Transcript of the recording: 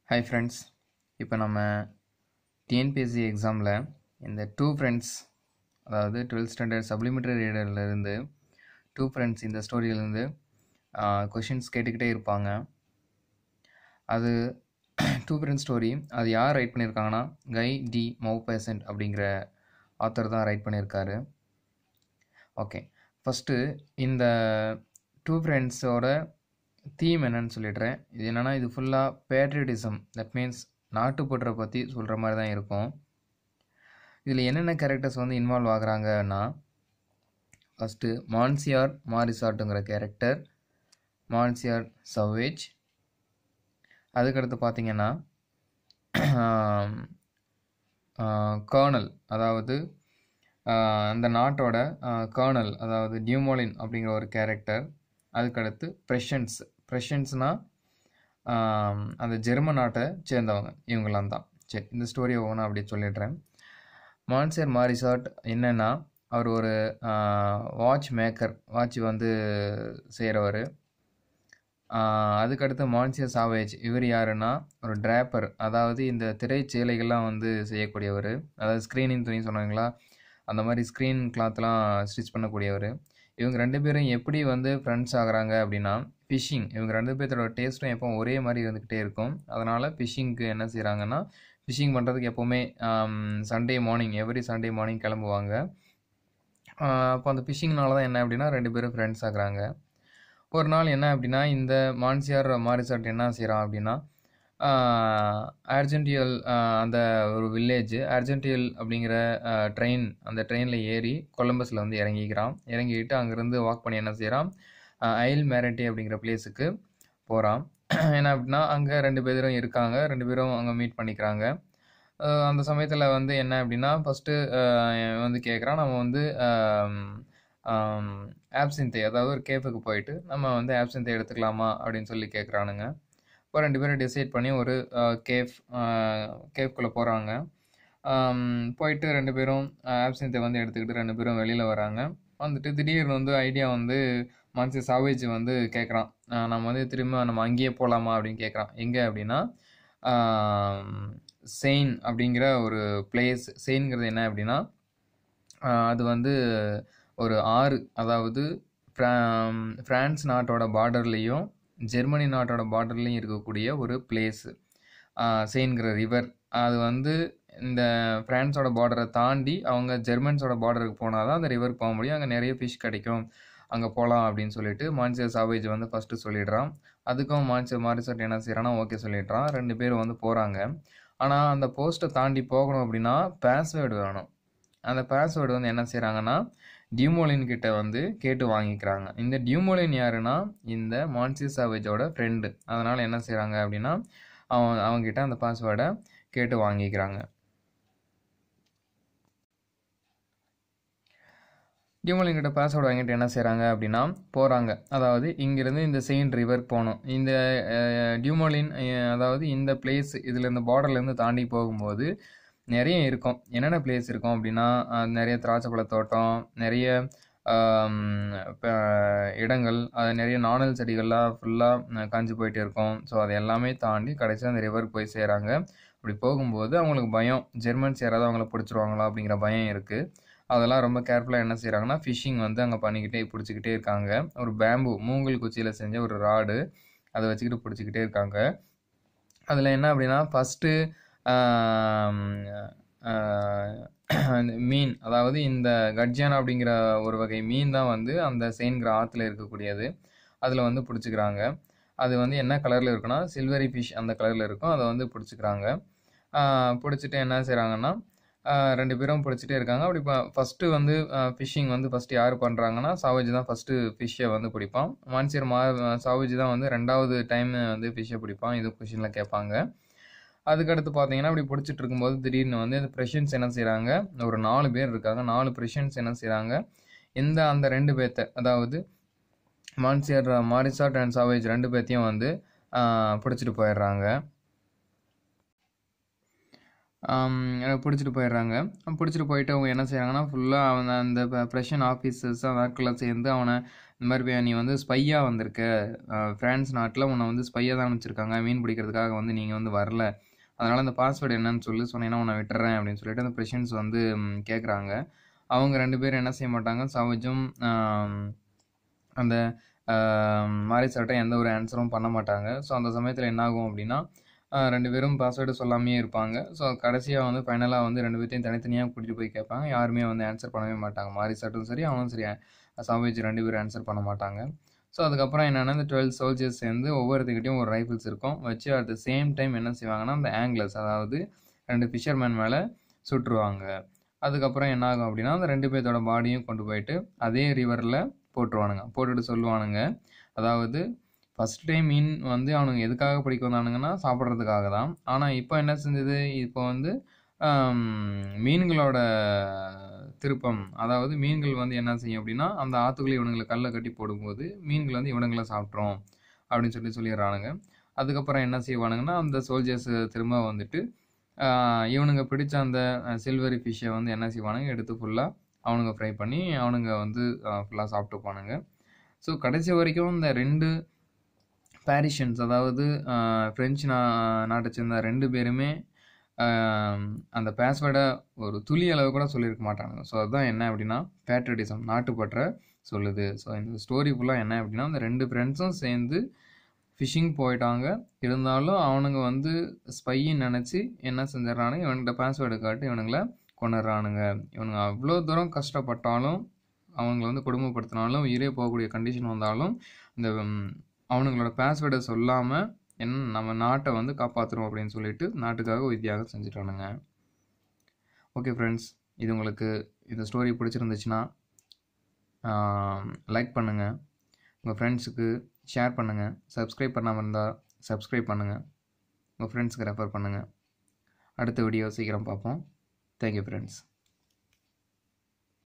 hi friends இப்போ நம்ம TNPSC எக்ஸாமில் இந்த டூ ஃப்ரெண்ட்ஸ் அதாவது டுவெல்த் ஸ்டாண்டர்ட் சப்ளிமெண்ட்ரி ரீடர்லேருந்து டூ ஃப்ரெண்ட்ஸ் இந்த ஸ்டோரியிலேருந்து கொஷின்ஸ் கேட்டுக்கிட்டே இருப்பாங்க அது டூ ஃப்ரெண்ட்ஸ் ஸ்டோரி அது யார் ரைட் பண்ணியிருக்காங்கன்னா கை டி மௌபேசன்ட் அப்படிங்கிற ஆத்தர் தான் ரைட் பண்ணியிருக்காரு ஓகே ஃபஸ்ட்டு இந்த டூ ஃப்ரெண்ட்ஸோட தீம் என்னன்னு சொல்லிடுறேன் இது என்னென்னா இது ஃபுல்லாக பேட்ரியட்டிசம் தட் மீன்ஸ் நாட்டுப்பற்றை பற்றி சொல்கிற மாதிரி தான் இருக்கும் இதில் என்னென்ன கேரக்டர்ஸ் வந்து இன்வால்வ் ஆகுறாங்கன்னா ஃபஸ்ட்டு மான்சியார் மாரிசாட்டுங்கிற கேரக்டர் மான்சியார் சவ்வேஜ் அதுக்கடுத்து பார்த்தீங்கன்னா கர்னல் அதாவது அந்த நாட்டோட கர்னல் அதாவது டியூமோலின் அப்படிங்கிற ஒரு கேரக்டர் அதுக்கடுத்து ப்ரெஷன்ஸ் ப்ரெஷன்ஸ்னால் அந்த ஜெர்மன் நாட்டை சேர்ந்தவங்க இவங்களாம் தான் சரி இந்த ஸ்டோரி ஒவ்வொன்றா அப்படி சொல்லிடுறேன் மான்சர் மாரிசாட் என்னென்னா அவர் ஒரு வாட்ச் மேக்கர் வாட்ச் வந்து செய்கிறவர் அதுக்கடுத்து மான்சியர் சாவேஜ் இவர் யாருன்னா ஒரு டிராப்பர் அதாவது இந்த திரைச்சேலைகள்லாம் வந்து செய்யக்கூடியவர் அதாவது ஸ்க்ரீனிங் துணி சொன்னாங்களா அந்த மாதிரி ஸ்க்ரீன் கிளாத்லாம் ஸ்டிச் பண்ணக்கூடியவர் இவங்க ரெண்டு பேரும் எப்படி வந்து ஃப்ரெண்ட்ஸ் ஆகுறாங்க அப்படின்னா ஃபிஷ்ஷிங் இவங்க ரெண்டு பேர்த்தோட டேஸ்ட்டும் எப்போ ஒரே மாதிரி இருந்துக்கிட்டே இருக்கும் அதனால் ஃபிஷ்ஷிங்க்கு என்ன செய்கிறாங்கன்னா ஃபிஷ்ஷிங் பண்ணுறதுக்கு எப்போவுமே Sunday morning every Sunday morning கிளம்புவாங்க அப்போ அந்த ஃபிஷ்ஷிங்னால தான் என்ன அப்படின்னா ரெண்டு பேரும் ஃப்ரெண்ட்ஸ் ஆகுறாங்க ஒரு நாள் என்ன அப்படின்னா இந்த மான்சியார் மாரிசாட் என்ன செய்கிறான் அப்படின்னா அர்ஜென்டியல் அந்த ஒரு வில்லேஜ் அர்ஜென்டியல் அப்படிங்கிற ட்ரெயின் அந்த ட்ரெயினில் ஏறி கொலம்பஸில் வந்து இறங்கிக்கிறான் இறங்கிக்கிட்டு அங்கேருந்து வாக் பண்ணி என்ன செய்கிறான் அயல் மேரட்டி அப்படிங்கிற பிளேஸுக்கு போகிறான் என்ன அப்படின்னா அங்கே ரெண்டு பேரும் இருக்காங்க ரெண்டு பேரும் அங்கே மீட் பண்ணிக்கிறாங்க அந்த சமயத்தில் வந்து என்ன அப்படின்னா ஃபஸ்ட்டு வந்து கேட்குறான் நம்ம வந்து ஆப்சின்த்தை அதாவது ஒரு கேஃபுக்கு போயிட்டு நம்ம வந்து ஆப்சின்த்தை எடுத்துக்கலாமா அப்படின்னு சொல்லி கேட்குறானுங்க இப்போ ரெண்டு பேரும் டிசைட் பண்ணி ஒரு கேஃப் கேஃப்குள்ளே போகிறாங்க போயிட்டு ரெண்டு பேரும் ஆப்சின்த்தை வந்து எடுத்துக்கிட்டு ரெண்டு பேரும் வெளியில் வராங்க வந்துட்டு திடீர்னு வந்து ஐடியா வந்து மனசு சாவேஜ் வந்து கேட்குறான் நம்ம வந்து திரும்ப நம்ம அங்கேயே போகலாமா அப்படின்னு கேட்குறான் எங்கே அப்படின்னா செயின் அப்படிங்கிற ஒரு பிளேஸ் செயின்ங்கிறது என்ன அப்படின்னா அது வந்து ஒரு ஆறு அதாவது ஃப்ரான்ஸ் நாட்டோட பார்டர்லேயும் ஜெர்மனி நாட்டோட பார்டர்லேயும் இருக்கக்கூடிய ஒரு பிளேஸு செயின்கிற ரிவர் அது வந்து இந்த ஃப்ரான்ஸோட பார்டரை தாண்டி அவங்க ஜெர்மன்ஸோட பார்டருக்கு போனால் தான் அந்த ரிவர் போக முடியும் அங்கே நிறைய ஃபிஷ் கிடைக்கும் அங்கே போகலாம் அப்படின்னு சொல்லிட்டு மான்சியர் சாவேஜ் வந்து ஃபஸ்ட்டு சொல்லிடுறான் அதுக்கும் மான்சியர் மாரிசட் என்ன செய்கிறான்னா ஓகே சொல்லிடுறான் ரெண்டு பேரும் வந்து போகிறாங்க ஆனால் அந்த போஸ்ட்டை தாண்டி போகணும் அப்படின்னா பாஸ்வேர்டு வேணும் அந்த பாஸ்வேர்டு வந்து என்ன செய்கிறாங்கன்னா டியூமோலின் கிட்ட வந்து கேட்டு வாங்கிக்கிறாங்க இந்த டியூமோலின் யாருன்னா இந்த மான்சி சாவேஜோட ஃப்ரெண்டு அதனால் என்ன செய்கிறாங்க அப்படின்னா அவன் அவங்ககிட்ட அந்த பாஸ்வேர்டை கேட்டு வாங்கிக்கிறாங்க டியூமோலின் கிட்ட பாஸ்வேர்டு வாங்கிட்டு என்ன செய்கிறாங்க அப்படின்னா போகிறாங்க அதாவது இங்கேருந்து இந்த செயின்ட் ரிவர் போகணும் இந்த டியூமோலின் அதாவது இந்த பிளேஸ் இதில் இந்த பார்டர்லேருந்து தாண்டி போகும்போது நிறைய இருக்கும் என்னென்ன பிளேஸ் இருக்கும் அப்படின்னா நிறைய திராட்சைப்பழ தோட்டம் நிறைய இடங்கள் அது நிறைய நாணல் செடிகள்லாம் ஃபுல்லாக காஞ்சி போயிட்டு இருக்கும் ஸோ அது எல்லாமே தாண்டி கடைசியாக அந்த ரிவருக்கு போய் சேராங்க அப்படி போகும்போது அவங்களுக்கு பயம் ஜெர்மன்ஸ் யாராவது அவங்கள பிடிச்சிருவாங்களா அப்படிங்கிற பயம் இருக்குது அதெல்லாம் ரொம்ப கேர்ஃபுல்லாக என்ன செய்கிறாங்கன்னா ஃபிஷ்ஷிங் வந்து அங்கே பண்ணிக்கிட்டே பிடிச்சிக்கிட்டே இருக்காங்க ஒரு பேம்பு மூங்கல் குச்சியில் செஞ்ச ஒரு ராடு அதை வச்சுக்கிட்டு பிடிச்சிக்கிட்டே இருக்காங்க அதில் என்ன அப்படின்னா ஃபஸ்ட்டு மீன் அதாவது இந்த கட்ஜான் அப்படிங்கிற ஒரு வகை மீன் தான் வந்து அந்த செயின்கிற ஆற்றுல இருக்கக்கூடியது அதில் வந்து பிடிச்சிக்கிறாங்க அது வந்து என்ன கலரில் இருக்குன்னா சில்வரி ஃபிஷ் அந்த கலரில் இருக்கும் அதை வந்து பிடிச்சிக்கிறாங்க பிடிச்சிட்டு என்ன செய்கிறாங்கன்னா ரெண்டு பேரும் பிடிச்சிட்டே இருக்காங்க அப்படி இப்போ ஃபஸ்ட்டு வந்து ஃபிஷ்ஷிங் வந்து ஃபஸ்ட்டு யார் பண்ணுறாங்கன்னா சாவேஜ் தான் ஃபஸ்ட்டு ஃபிஷ்ஷை வந்து பிடிப்பான் மான்சியர் மா சாவேஜ் தான் வந்து ரெண்டாவது டைம் வந்து ஃபிஷ்ஷை பிடிப்பான் இது கொஷினில் கேட்பாங்க அதுக்கடுத்து பார்த்தீங்கன்னா அப்படி பிடிச்சிட்டு இருக்கும்போது திடீர்னு வந்து இந்த ப்ரெஷன்ஸ் என்ன செய்கிறாங்க ஒரு நாலு பேர் இருக்காங்க நாலு ப்ரெஷன்ஸ் என்ன செய்கிறாங்க இந்த அந்த ரெண்டு பேர்த்த அதாவது மான்சியர் மாரிசாட் அண்ட் சாவேஜ் ரெண்டு பேர்த்தையும் வந்து பிடிச்சிட்டு போயிடுறாங்க பிடிச்சிட்டு போயிடுறாங்க பிடிச்சிட்டு போயிட்டு அவங்க என்ன செய்கிறாங்கன்னா ஃபுல்லாக அவன் அந்த ப்ரெஷன் ஆஃபீஸர்ஸ் அந்த ஆட்கள்லாம் சேர்ந்து அவனை இந்த மாதிரி வே- நீ வந்து ஸ்பையாக வந்திருக்க அஹ், பிரான்ஸ் நாட்டில் உன்னை வந்து ஸ்பையாக தான் வச்சுருக்காங்க மீன் பிடிக்கிறதுக்காக வந்து நீங்கள் வந்து வரல அதனால் அந்த பாஸ்வேர்டு என்னன்னு சொல்லி சொன்னீங்கன்னா உன்னை விட்டுறேன் அப்படின்னு சொல்லிட்டு அந்த பிரசிடென்ட்ஸ் வந்து கேட்குறாங்க அவங்க ரெண்டு பேரும் என்ன செய்ய மாட்டாங்க சவஜும் ஆம், அந்த மாரிசார்ட்ட எந்த ஒரு ஆன்சரும் பண்ண மாட்டாங்க ஸோ அந்த சமயத்தில் என்ன ஆகும் அப்படின்னா ஆஹ் ரெண்டு பேரும் பாஸ்வேர்டு சொல்லாமையே இருப்பாங்க ஸோ கடைசியாக வந்து ஃபைனலாக வந்து ரெண்டு பேர்த்தையும் தனித்தனியாக கூட்டிகிட்டு போய் கேட்பாங்க யாருமே வந்து ஆன்சர் பண்ணவே மாட்டாங்க மாரிசாட்டும் சரி அவனும் சரி சாவேஜ் ரெண்டு பேரும் ஆன்சர் பண்ண மாட்டாங்க ஸோ அதுக்கப்புறம் என்னென்னா இந்த டுவெல் சோல்ஜர்ஸ் சேர்ந்து ஒவ்வொருத்துக்கிட்டையும் ஒரு ரைஃபிள்ஸ் இருக்கும் வச்சு அட் த சேம் டைம் என்ன செய்வாங்கன்னா அந்த ஆங்கிலர்ஸ் அதாவது ரெண்டு ஃபிஷர்மேன் மேலே சுட்டுருவாங்க அதுக்கப்புறம் என்ன ஆகும் அப்படின்னா அந்த ரெண்டு பேர்த்தோட பாடியும் கொண்டு போயிட்டு அதே ரிவரில் போட்டுருவானுங்க போட்டுட்டு சொல்லுவானுங்க அதாவது ஃபஸ்ட் டைம் மீன் வந்து அவனுங்க எதுக்காக பிடிக்க வந்தானுங்கன்னா சாப்பிட்றதுக்காக தான் ஆனால் இப்போ என்ன செஞ்சது இப்போ வந்து ஆம், மீன்களோட திருப்பம் அதாவது மீன்கள் வந்து என்ன செய்யும் அப்படின்னா அந்த ஆற்றுக்குள்ளே இவனுங்களை கல்லை கட்டி போடும்போது மீன்கள் வந்து இவனுங்களை சாப்பிட்றோம் அப்படின்னு சொல்லி சொல்லிடுறானுங்க அதுக்கப்புறம் என்ன செய்வானுங்கன்னா அந்த சோல்ஜர்ஸ் திரும்ப வந்துட்டு ஆஹ், இவனுங்க பிடிச்ச அந்த சில்வரி ஃபிஷ்ஷை வந்து என்ன செய்வானுங்க எடுத்து ஃபுல்லாக அவனுங்க ஃப்ரை பண்ணி அவனுங்க வந்து ஃபுல்லாக சாப்பிட்டுப்பானுங்க ஸோ கடைசி வரைக்கும் இந்த ரெண்டு பாரிஷன்ஸ் அதாவது ஆஹ், பிரெஞ்சு நா நாட்டை சேர்ந்த ரெண்டு பேருமே ஆம், அந்த பாஸ்வேர்டை ஒரு துளி அளவு கூட சொல்லியிருக்க மாட்டானுங்க ஸோ அதுதான் என்ன அப்படின்னா பேட்ரிட்டிசம் நாட்டுப்பற்ற சொல்லுது ஸோ இந்த ஸ்டோரி ஃபுல்லாக என்ன அப்படின்னா அந்த ரெண்டு ஃப்ரெண்ட்ஸும் சேர்ந்து ஃபிஷிங் போயிட்டாங்க இருந்தாலும் அவனுங்க வந்து ஸ்பைன்னு நினச்சி என்ன செஞ்சிடறானுங்க இவன்கிட்ட பாஸ்வேர்டு காட்டி இவனுங்களை கொண்டுடுறானுங்க இவனுங்க அவ்வளோ தூரம் கஷ்டப்பட்டாலும் அவங்கள வந்து கொடுமைப்படுத்தினாலும் உயிரே போகக்கூடிய கண்டிஷன் வந்தாலும் இந்த ம், அவனுங்களோட பாஸ்வேர்டை சொல்லாமல் என்ன நம்ம நாட்டை வந்து காப்பாற்றுறோம் அப்படின்னு சொல்லிட்டு நாட்டுக்காக ஒரு தியாகம் செஞ்சுட்டானுங்க ஓகே ஃப்ரெண்ட்ஸ் இது உங்களுக்கு இந்த ஸ்டோரி பிடிச்சிருந்துச்சுன்னா லைக் பண்ணுங்கள் உங்கள் ஃப்ரெண்ட்ஸுக்கு ஷேர் பண்ணுங்கள் சப்ஸ்கிரைப் பண்ணாமல் இருந்தால் சப்ஸ்கிரைப் பண்ணுங்கள் உங்கள் ஃப்ரெண்ட்ஸுக்கு ரெஃபர் பண்ணுங்கள் அடுத்த வீடியோ சீக்கிரம் பார்ப்போம் தேங்க்யூ ஃப்ரெண்ட்ஸ்